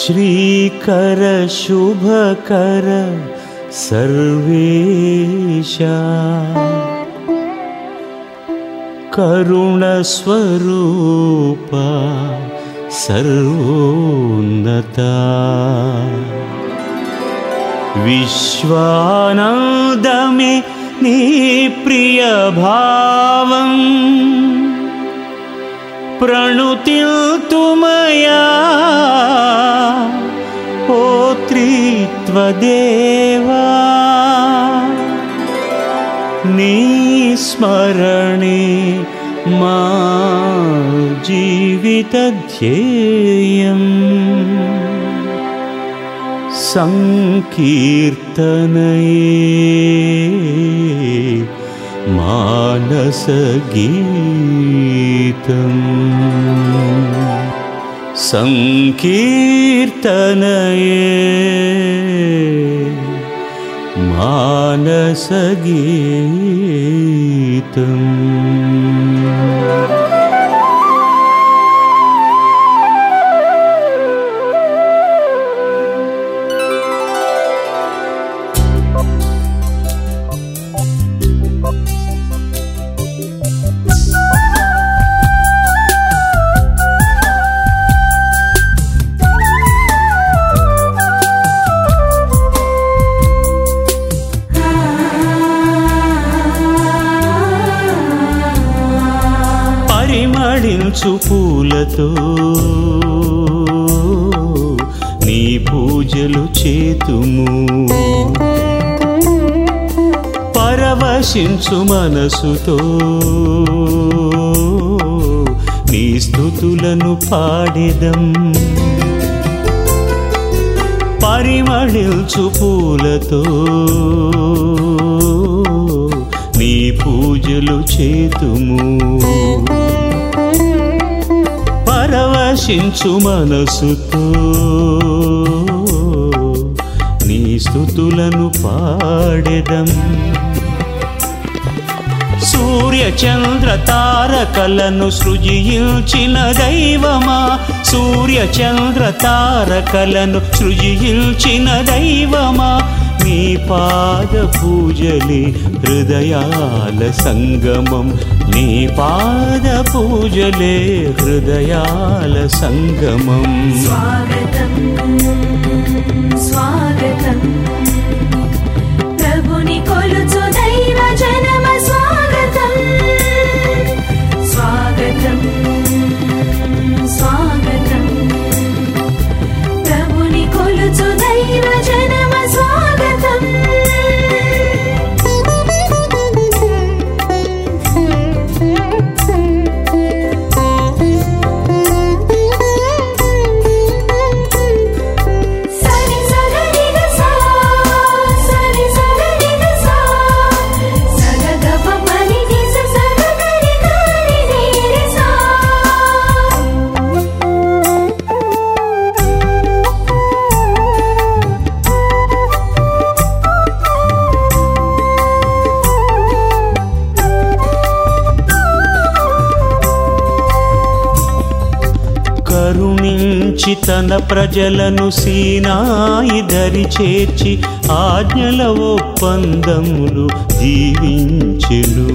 श्रीकर शुभकर सर्वेशा करुणस्वरूपा सर्वोन्नता विश्वानन्दमे प्रियभावम् प्रणुतिल्तु मया ओ त्रित्वदेवा निस्मरणे मा जीवितध्येयम् सङ्कीर्तनये मानसगीतम् सङ्कीर्तनये मानसगीतम् పరిమళించు పూలతో నీ పూజలు చేతుము పరవశించు మనసుతో నీ స్థుతులను పాడెదం పరిమళించు పూలతో నీ పూజలు చేతుము పరవశించు మనసుతో నీ స్థుతులను పాడెదం సూర్య చంద్ర తారకలను సృజించిన దైవమా సూర్య చంద్ర తారకలను సృజించిన దైవమా నీ పాద పూజలే హృదయాల సంగమం నీ పాద పూజలే హృదయాల సంగమం స్వాగతం స్వాగతం ప్రభుని కొలుచు దైవ జనమ స్వాగతం స్వాగతం స్వాగతం ప్రభుని కొలుచు దైవ జనమ స్వాగతం సరి సగరి గసా సరి సగరి గసా సగగప పని నిస సగగరి కారి నీరసా కరుణించి తన ప్రజలను సీనాయి దరి చేర్చి ఆజ్ఞల ఒప్పందములు దీవించెను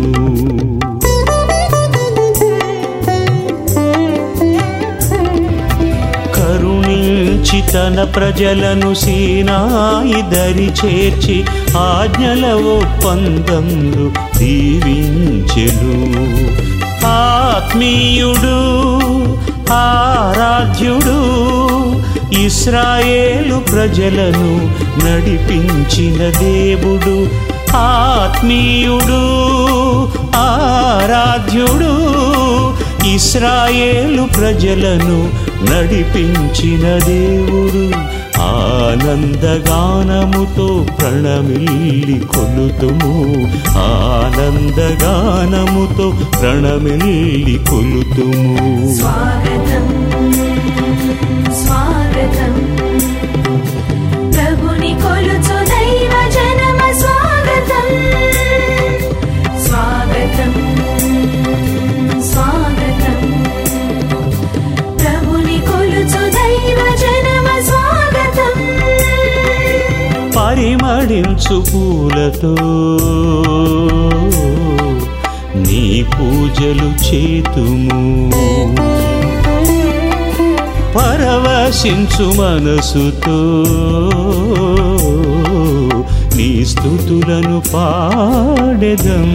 కరుణించి తన ప్రజలను సీనాయి దరి చేర్చి ఆజ్ఞల ఒప్పందములు దీవించెను ఆత్మీయుడు ఆరాధ్యుడు ఇస్రాయేలు ప్రజలను నడిపించిన దేవుడు ఆత్మీయుడు ఆరాధ్యుడు ఇస్రాయేలు ప్రజలను నడిపించిన దేవుడు ఆనందగానముతో ప్రణమిల్లి కొలుతుము ఆనందగానముతో ప్రణమిల్లి కొలుతుము స్వాగతం స్వాగతం ప్రభుని కొలుచు దైవ జనమ స్వాగతం స్వాగతం స్వాగతం ప్రభుని కొలుచు దైవ జనమ స్వాగతం పరిమళించు పూలతో నీ పూజలు చేతుము పరవశించు మనసుతో నీ స్థుతులను పాడెదం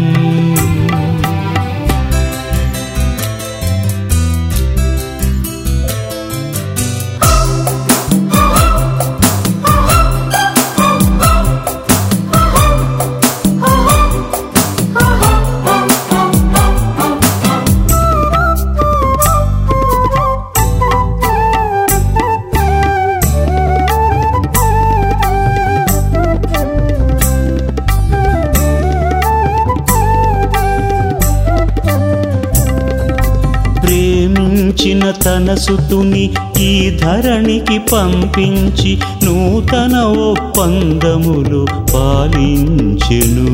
ప్రేమించిన తన సుతుని ఈ ధరణికి పంపించి నూతన ఒప్పందములు పాలించెను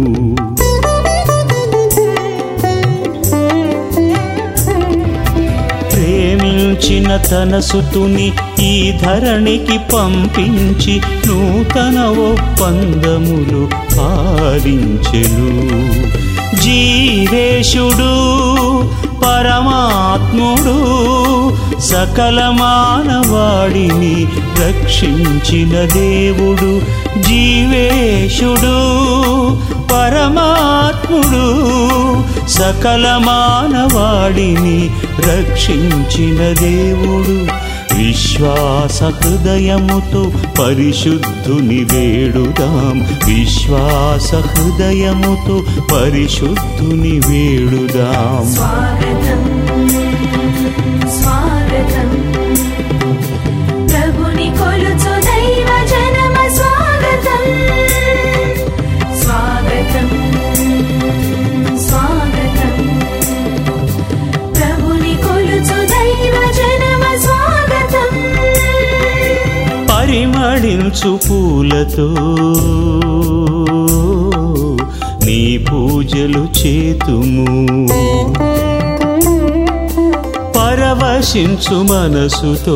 ప్రేమించిన తన సుతుని ఈ ధరణికి పంపించి నూతన ఒప్పందములు పాలించెను జీవేశుడు పరమాత్ముడు సకల మానవాడిని రక్షించిన దేవుడు జీవేశుడు పరమాత్ముడు సకల మానవాడిని రక్షించిన దేవుడు విశ్వాస హృదయముతో పరిశుద్ధుని వేడుదాం విశ్వాస హృదయముతో పరిశుద్ధుని వేడుదాం స్వాగతం స్వాగతం ప్రభుని కొలుచు దైవ జనమ స్వాగతం స్వాగతం స్వాగతం ప్రభుని కొలుచు దైవ జనమ స్వాగతం పరిమళించు పూలతో నీ పూజలు చేతుము పరవశించు మనసుతో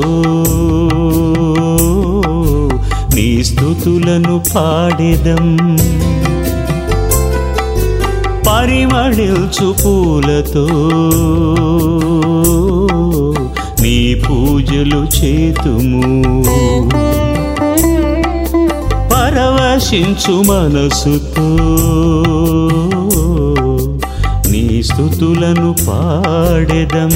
నీ స్థుతులను పాడెదం పరిమళించు పూలతో నీ పూజలు చేతుము పరవశించు మనసుతో నీ స్థుతులను పాడెదం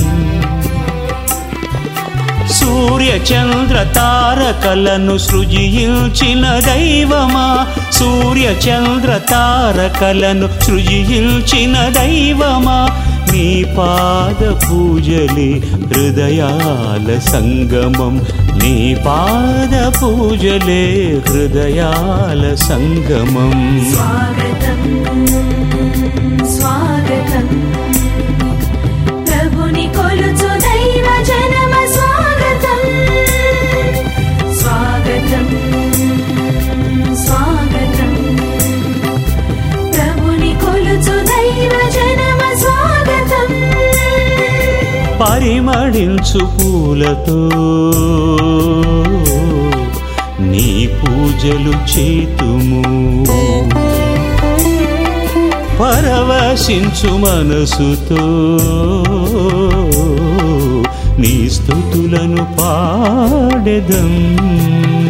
సూర్య చంద్ర తారకలను సృజించిన దైవమా సూర్య చంద్ర తారకలను సృజించిన దైవమా నీ పాద పూజలే హృదయాల సంగమం నీ పాద పూజలే హృదయాల సంగమం స్వాగతం స్వాగతం ప్రభుని కొలుచు దైవ జనమ స్వాగతం స్వాగతం స్వాగతం ప్రభుని కొలుచు దైవ జనమ స్వాగతం పరిమళించు పూలతో నీ పూజలు చేతుము పరవశించు మనసుతో నీ స్థుతులను పాడెదం